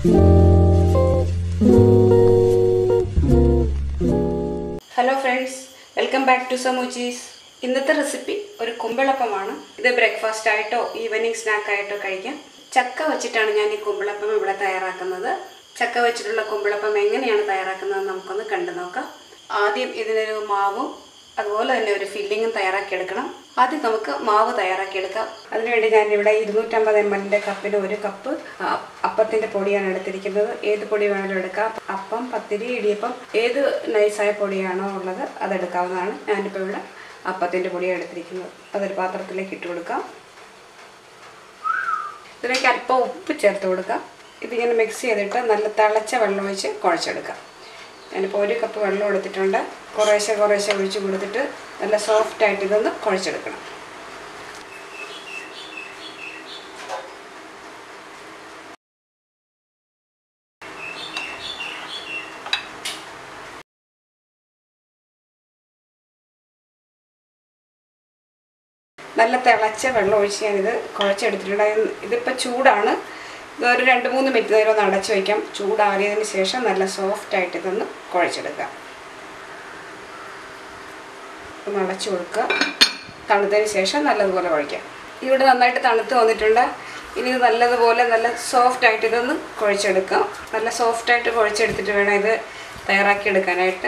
hello friends welcome back to സമൂച്ചീസ് ഇന്നത്തെ recipe ഒരു കുമ്പിളപ്പമാണ് ഇത് ബ്രേക്ക്ഫാസ്റ്റ് ആയിട്ടോ ഈവനിങ് സ്നാക്ക് ആയിട്ടോ കഴിക്കാം ചക്ക വെച്ചിട്ടാണ് ഞാൻ ഈ കുമ്പിളപ്പം ഇവിടെ തയ്യാറാക്കുന്നത് ചക്ക വെച്ചിട്ടുള്ള കുമ്പിളപ്പം എങ്ങനെയാണ് തയ്യാറാക്കുന്നത് നമുക്കൊന്ന് കണ്ടു നോക്കാം ആദ്യം ഇതിനൊരു മാവും അതുപോലെ തന്നെ ഒരു ഫില്ലിങ്ങും തയ്യാറാക്കിയെടുക്കണം ആദ്യം നമുക്ക് മാവ് തയ്യാറാക്കിയെടുക്കാം അതിനുവേണ്ടി ഞാനിവിടെ ഇരുന്നൂറ്റമ്പത് എം എല്ലിൻ്റെ കപ്പിന് ഒരു കപ്പ് അ- അപ്പത്തിൻ്റെ പൊടിയാണ് എടുത്തിരിക്കുന്നത് ഏത് പൊടി വേണമെങ്കിലും എടുക്കാം അപ്പം പത്തിരി ഇടിയപ്പം ഏത് നൈസായ പൊടിയാണോ ഉള്ളത് അതെടുക്കാവുന്നതാണ് ഞാനിപ്പോൾ ഇവിടെ അപ്പത്തിൻ്റെ പൊടിയാണ് എടുത്തിരിക്കുന്നത് അതൊരു പാത്രത്തിലേക്ക് ഇട്ട് കൊടുക്കാം ഇതിലേക്ക് അല്പം ഉപ്പ് ചേർത്ത് കൊടുക്കാം ഇതിങ്ങനെ മിക്സ് ചെയ്തിട്ട് നല്ല തിളച്ച വെള്ളം ഒഴിച്ച് കുഴച്ചെടുക്കാം ഞാനിപ്പോൾ ഒരു കപ്പ് വെള്ളം എടുത്തിട്ടുണ്ട് കുറേശ്ശെ കുറേശ്ശെ ഒഴിച്ച് കൊടുത്തിട്ട് നല്ല സോഫ്റ്റ് ആയിട്ട് ഇതൊന്ന് കുഴച്ചെടുക്കണം നല്ല തിളച്ച വെള്ളം ഒഴിച്ച് ഞാനിത് കുഴച്ചെടുത്തിട്ടുണ്ട് ഇത് ഇതിപ്പോൾ ചൂടാണ് ഇതൊരു രണ്ട് മൂന്ന് മിനിറ്റ് നേരം ഒന്ന് അടച്ച് വയ്ക്കാം ചൂടാറിയതിന് ശേഷം നല്ല സോഫ്റ്റ് ആയിട്ട് ഇതൊന്ന് കുഴച്ചെടുക്കാം ഒന്ന് അടച്ചു കൊടുക്കുക തണുത്തതിന് ശേഷം നല്ലതുപോലെ കുഴയ്ക്കാം ഇവിടെ നന്നായിട്ട് തണുത്ത് വന്നിട്ടുണ്ട് ഇനി ഇത് നല്ലതുപോലെ നല്ല സോഫ്റ്റ് ആയിട്ട് ഇതൊന്ന് കുഴച്ചെടുക്കാം നല്ല സോഫ്റ്റ് ആയിട്ട് കുഴച്ചെടുത്തിട്ട് വേണം ഇത് തയ്യാറാക്കി എടുക്കാനായിട്ട്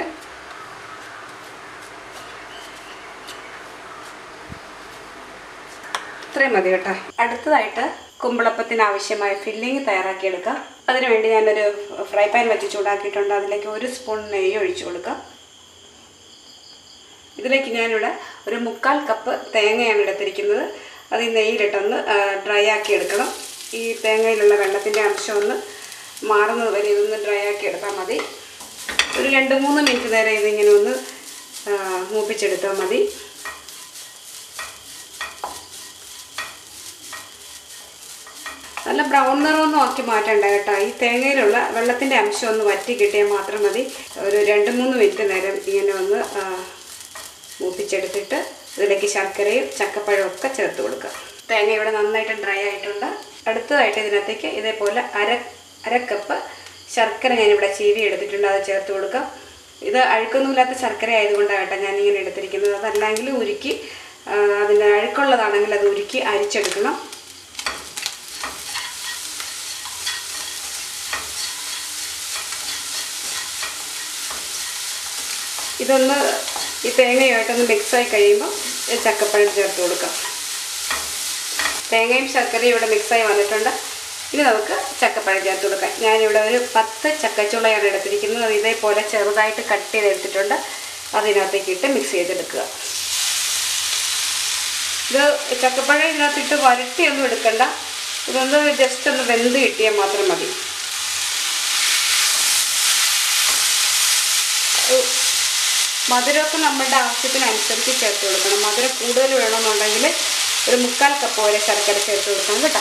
ഇത്രയും മതി കേട്ടോ അടുത്തതായിട്ട് കുമ്പിളപ്പത്തിന് ആവശ്യമായ ഫില്ലിങ് തയ്യാറാക്കിയെടുക്കാം അതിനുവേണ്ടി ഞാനൊരു ഫ്രൈ പാൻ വെച്ച് ചൂടാക്കിയിട്ടുണ്ട് അതിലേക്ക് ഒരു സ്പൂൺ നെയ്യ് ഒഴിച്ചു കൊടുക്കാം ഇതിലേക്ക് ഞാനിവിടെ ഒരു മുക്കാൽ കപ്പ് തേങ്ങയാണ് എടുത്തിരിക്കുന്നത് അത് ഈ നെയ്യിലിട്ടൊന്ന് ഡ്രൈ ആക്കി എടുക്കണം ഈ തേങ്ങയിലുള്ള വെള്ളത്തിൻ്റെ അംശം ഒന്ന് മാറുന്നത് വരെ ഇതൊന്ന് ഡ്രൈ ആക്കി എടുത്താൽ മതി ഒരു രണ്ട് മൂന്ന് മിനിറ്റ് നേരം ഇതിങ്ങനെ ഒന്ന് ആ, മൂപ്പിച്ചെടുത്താൽ മതി നല്ല ബ്രൗൺ നിറമൊന്നും ആക്കി മാറ്റണ്ട കേട്ടോ ഈ തേങ്ങയിലുള്ള വെള്ളത്തിൻ്റെ അംശം ഒന്ന് വറ്റി കിട്ടിയാൽ മാത്രം മതി ഒരു രണ്ട് മൂന്ന് മിനിറ്റ് നേരം ഇങ്ങനെ ഒന്ന് ആ, മൂപ്പിച്ചെടുത്തിട്ട് ഇതിലേക്ക് ശർക്കരയും ചക്കപ്പഴവും ഒക്കെ ചേർത്ത് കൊടുക്കുക തേങ്ങ ഇവിടെ നന്നായിട്ട് ഡ്രൈ ആയിട്ടുണ്ട് അടുത്തതായിട്ട് ഇതിനകത്തേക്ക് ഇതേപോലെ അര അര കപ്പ് ശർക്കര ഞാനിവിടെ ചീവി എടുത്തിട്ടുണ്ട് അത് ചേർത്ത് കൊടുക്കാം ഇത് അഴുക്കൊന്നുമില്ലാത്ത ശർക്കര ആയതുകൊണ്ടാണ് കേട്ടോ ഞാനിങ്ങനെ എടുത്തിരിക്കുന്നത് അതല്ലെങ്കിൽ ഉരുക്കി ആ, അതിന് അഴുക്കുള്ളതാണെങ്കിൽ അത് ഉരുക്കി അരിച്ചെടുക്കണം ഇതൊന്ന് ഈ തേങ്ങയുമായിട്ടൊന്ന് മിക്സായി കഴിയുമ്പോൾ ഈ ചക്കപ്പഴം ചേർത്ത് കൊടുക്കാം തേങ്ങയും ശർക്കരയും ഇവിടെ മിക്സായി വന്നിട്ടുണ്ട് ഇനി നമുക്ക് ചക്കപ്പഴം ചേർത്ത് കൊടുക്കാം ഞാനിവിടെ ഒരു പത്ത് ചക്കച്ചുളയാണ് എടുത്തിരിക്കുന്നത് അത് ഇതേപോലെ ചെറുതായിട്ട് കട്ട് ചെയ്തെടുത്തിട്ടുണ്ട് അതിനകത്തേക്ക് ഇട്ട് മിക്സ് ചെയ്തെടുക്കുക ഇത് ചക്കപ്പഴം ഇതിനകത്തിട്ട് വരട്ടിയൊന്നും എടുക്കണ്ട ഇതൊന്ന് ജസ്റ്റ് ഒന്ന് വെന്ത് കിട്ടിയാൽ മാത്രം മതി ഉ- മധുരമൊക്കെ നമ്മുടെ ആവശ്യത്തിനനുസരിച്ച് ചേർത്ത് കൊടുക്കണം മധുരം കൂടുതൽ വേണമെന്നുണ്ടെങ്കിൽ ഒരു മുക്കാൽ കപ്പ് വരെ ശർക്കര ചേർത്ത് കൊടുക്കണം കേട്ടോ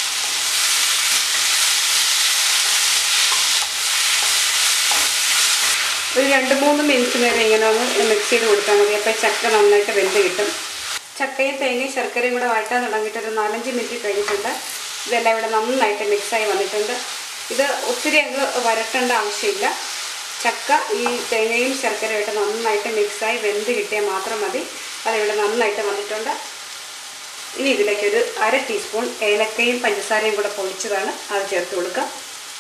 ഒരു രണ്ട് മൂന്ന് മിനിറ്റ് നേരം ഇങ്ങനെ ഒന്ന് മിക്സ് ചെയ്ത് കൊടുത്താൽ മതി അപ്പോൾ ചക്ക നന്നായിട്ട് വെന്ത് കിട്ടും ചക്കയും തേങ്ങയും ശർക്കരയും കൂടെ വഴറ്റാൻ തുടങ്ങിയിട്ട് ഒരു നാലഞ്ച് മിനിറ്റ് കഴിഞ്ഞിട്ടുണ്ട് ഇതെല്ലാം ഇവിടെ നന്നായിട്ട് മിക്സായി വന്നിട്ടുണ്ട് ഇത് ഒത്തിരി അങ്ങ് വരട്ടേണ്ട ആവശ്യമില്ല ചക്ക ഈ തേങ്ങയും ശർക്കരയായിട്ട് നന്നായിട്ട് മിക്സായി വെന്ത് കിട്ടിയാൽ മാത്രം മതി അതിവിടെ നന്നായിട്ട് വന്നിട്ടുണ്ട് ഇനി ഇതിലേക്ക് ഒരു അര ടീസ്പൂൺ ഏലക്കയും പഞ്ചസാരയും കൂടെ പൊടിച്ചതാണ് അത് ചേർത്ത് കൊടുക്കുക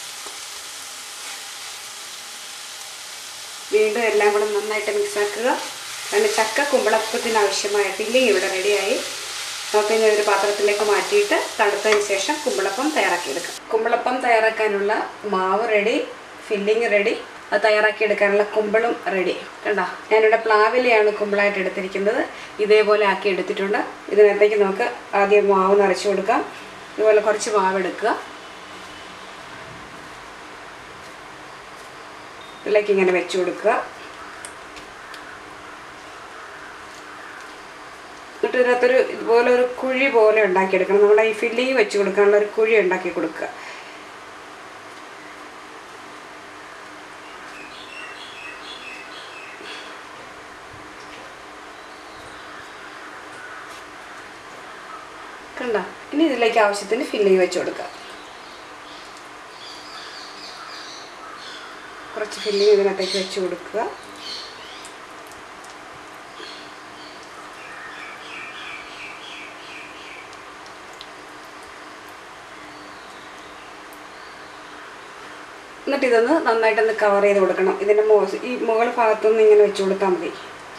വീണ്ടും എല്ലാം കൂടെ നന്നായിട്ട് മിക്സാക്കുക അങ്ങനെ ചക്ക കുമ്പളപ്പത്തിന് ആവശ്യമായ ഫില്ലിങ് ഇവിടെ റെഡിയായി നമുക്ക് ഇനി ഒരു പാത്രത്തിലേക്ക് മാറ്റിയിട്ട് തണുത്തതിന് ശേഷം കുമ്പളപ്പം തയ്യാറാക്കിയെടുക്കാം കുമ്പളപ്പം തയ്യാറാക്കാനുള്ള മാവ് റെഡി ഫില്ലിങ് റെഡി അത് തയ്യാറാക്കിയെടുക്കാനുള്ള കുമ്പളും റെഡി കണ്ടോ ഞാനിവിടെ പ്ലാവിലെയാണ് കുമ്പളായിട്ട് എടുത്തിരിക്കുന്നത് ഇതേപോലെ ആക്കി എടുത്തിട്ടുണ്ട് ഇതിനകത്തേക്ക് നമുക്ക് ആദ്യം മാവ് നിറച്ച് കൊടുക്കാം ഇതുപോലെ കുറച്ച് മാവ് എടുക്കുക ഇതിലേക്ക് ഇങ്ങനെ വെച്ച് കൊടുക്കുക എന്നിട്ട് ഇതിനകത്തൊരു ഇതുപോലെ ഒരു കുഴി പോലെ ഉണ്ടാക്കിയെടുക്കണം നമ്മുടെ ഈ ഫില്ലിങ് വെച്ച് കൊടുക്കാനുള്ള ഒരു കുഴി ഉണ്ടാക്കി കൊടുക്കുക കണ്ട ഇനി ഇതിലേക്ക് ആവശ്യത്തിന് ഫില്ലിങ് വെച്ച് കൊടുക്കുക കുറച്ച് ഫില്ലിങ് ഇതിനകത്തേക്ക് വെച്ച് കൊടുക്കുക എന്നിട്ട് ഇതൊന്ന് നന്നായിട്ടൊന്ന് കവർ ചെയ്ത് കൊടുക്കണം ഇതിൻ്റെ മോ ഈ മുകൾ ഭാഗത്തൊന്ന് ഇങ്ങനെ വെച്ച് കൊടുത്താൽ മതി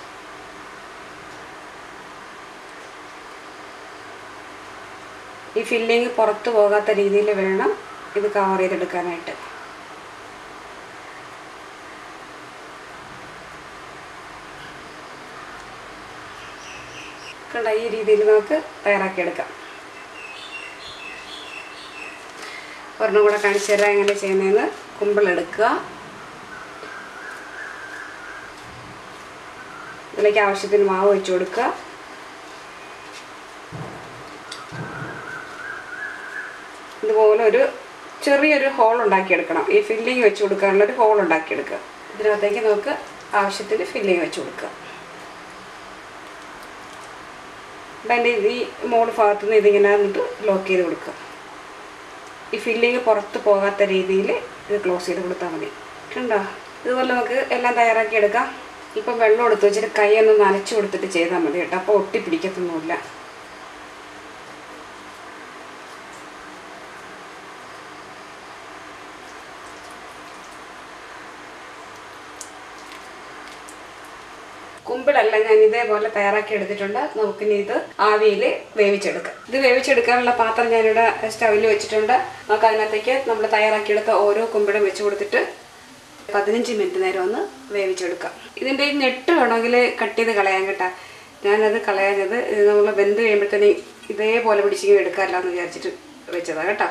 ഈ ഫില്ലിങ് പുറത്ത് പോകാത്ത രീതിയിൽ വേണം ഇത് കവർ ചെയ്തെടുക്കാനായിട്ട് കണ്ട ഈ രീതിയിൽ നമുക്ക് തയ്യാറാക്കിയെടുക്കാം ഒരെണ്ണം കൂടെ കാണിച്ചു തരാം എങ്ങനെ ചെയ്യുന്നതെന്ന് കുമ്പിളെടുക്കുക ഇതിലേക്ക് ആവശ്യത്തിന് മാവ് വെച്ച് കൊടുക്കുക ഇതുപോലെ ഒരു ചെറിയൊരു ഹോൾ ഉണ്ടാക്കിയെടുക്കണം ഈ ഫില്ലിങ് വെച്ച് കൊടുക്കാനുള്ള ഒരു ഹോൾ ഉണ്ടാക്കിയെടുക്കുക ഇതിനകത്തേക്ക് നമുക്ക് ആവശ്യത്തിന് ഫില്ലിങ് വെച്ച് കൊടുക്കുക അതിൻ്റെ ഈ മോഡ് ഭാഗത്തു നിന്ന് ഇതിങ്ങനെ എന്നിട്ട് ലോക്ക് ചെയ്ത് കൊടുക്കുക ഈ ഫില്ലിങ് പുറത്ത് പോകാത്ത രീതിയിൽ ഇത് ക്ലോസ് ചെയ്ത് കൊടുത്താൽ മതി കണ്ടോ ഇതുപോലെ നമുക്ക് എല്ലാം തയ്യാറാക്കി എടുക്കാം ഇപ്പം വെള്ളം എടുത്ത് വെച്ചിട്ട് കൈ ഒന്ന് നനച്ച് കൊടുത്തിട്ട് ചെയ്താൽ മതി കേട്ടോ അപ്പോൾ ഒട്ടി പിടിക്കത്തൊന്നുമില്ല കുമ്പിളല്ല ഞാൻ ഇതേപോലെ തയ്യാറാക്കി എടുത്തിട്ടുണ്ട് നമുക്കിനി ഇത് ആവിയിൽ വേവിച്ചെടുക്കാം ഇത് വേവിച്ചെടുക്കാനുള്ള പാത്രം ഞാനിവിടെ സ്റ്റവിൽ വെച്ചിട്ടുണ്ട് നമുക്ക് അതിനകത്തേക്ക് നമ്മൾ തയ്യാറാക്കിയെടുത്ത ഓരോ കുമ്പിളും വെച്ച് കൊടുത്തിട്ട് പതിനഞ്ച് മിനിറ്റ് നേരം ഒന്ന് വേവിച്ചെടുക്കാം ഇതിൻ്റെ ഈ നെട്ട് വേണമെങ്കിൽ കട്ട് ചെയ്ത് കളയാൻ കേട്ടാ ഞാനത് കളയാഞ്ഞത് ഇത് നമ്മൾ വെന്ത് കഴിയുമ്പോഴത്തേന് ഇതേപോലെ പിടിച്ചിങ്ങനെ എടുക്കാമല്ലോ എന്ന് വിചാരിച്ചിട്ട് വെച്ചതാണ് കേട്ടോ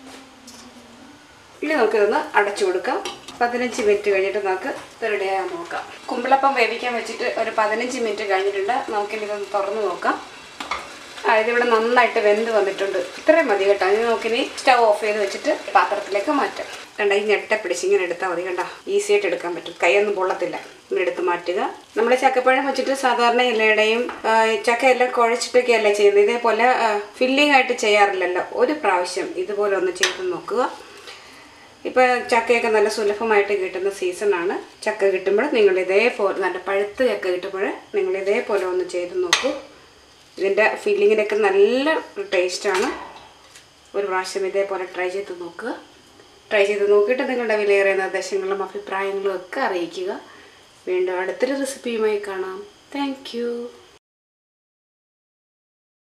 ഇനി നമുക്കിതൊന്ന് അടച്ചു കൊടുക്കാം പതിനഞ്ച് മിനിറ്റ് കഴിഞ്ഞിട്ട് നമുക്ക് ഇത് റെഡിയാകാൻ നോക്കാം കുമ്പിളപ്പം വേവിക്കാൻ വെച്ചിട്ട് ഒരു പതിനഞ്ച് മിനിറ്റ് കഴിഞ്ഞിട്ടുണ്ട് നമുക്കിനി ഇതൊന്ന് തുറന്ന് നോക്കാം ആ ഇതിവിടെ നന്നായിട്ട് വെന്ത് വന്നിട്ടുണ്ട് ഇത്രയും മതി കേട്ടോ ഇനി നമുക്കിനി സ്റ്റവ് ഓഫ് ചെയ്ത് വെച്ചിട്ട് പാത്രത്തിലേക്ക് മാറ്റാം കണ്ട ഈ ഞെട്ട പിടിച്ച് ഇങ്ങനെ എടുത്താൽ മതി കണ്ട ഈസി ആയിട്ട് എടുക്കാൻ പറ്റും കൈയൊന്നും പൊള്ളത്തില്ല ഇങ്ങനെ എടുത്ത് മാറ്റുക നമ്മൾ ചക്കപ്പഴം വെച്ചിട്ട് സാധാരണ ഇലയുടെയും ആ, ചക്കയെല്ലാം കുഴച്ചിട്ടൊക്കെയല്ലേ ചെയ്യുന്നത് ഇതേപോലെ ഫില്ലിംഗ് ആയിട്ട് ചെയ്യാറില്ലല്ലോ ഒരു പ്രാവശ്യം ഇതുപോലെ ഒന്ന് ചെയ്ത് നോക്കുക ഇപ്പോൾ ചക്കയൊക്കെ നല്ല സുലഭമായിട്ട് കിട്ടുന്ന സീസണാണ് ചക്ക കിട്ടുമ്പോൾ നിങ്ങൾ ഇതേപോലെ നല്ല പഴുത്ത ചക്ക കിട്ടുമ്പോൾ നിങ്ങൾ ഇതേപോലെ ഒന്ന് ചെയ്ത് നോക്കൂ ഇതിൻ്റെ ഫില്ലിങ്ങിനൊക്കെ നല്ല ടേസ്റ്റാണ് ഒരു പ്രാവശ്യം ഇതേപോലെ ട്രൈ ചെയ്ത് നോക്കുക ട്രൈ ചെയ്ത് നോക്കിയിട്ട് നിങ്ങളുടെ വിലയേറിയ നിർദ്ദേശങ്ങളും അഭിപ്രായങ്ങളും ഒക്കെ അറിയിക്കുക വീണ്ടും അടുത്തൊരു റെസിപ്പിയുമായി കാണാം താങ്ക്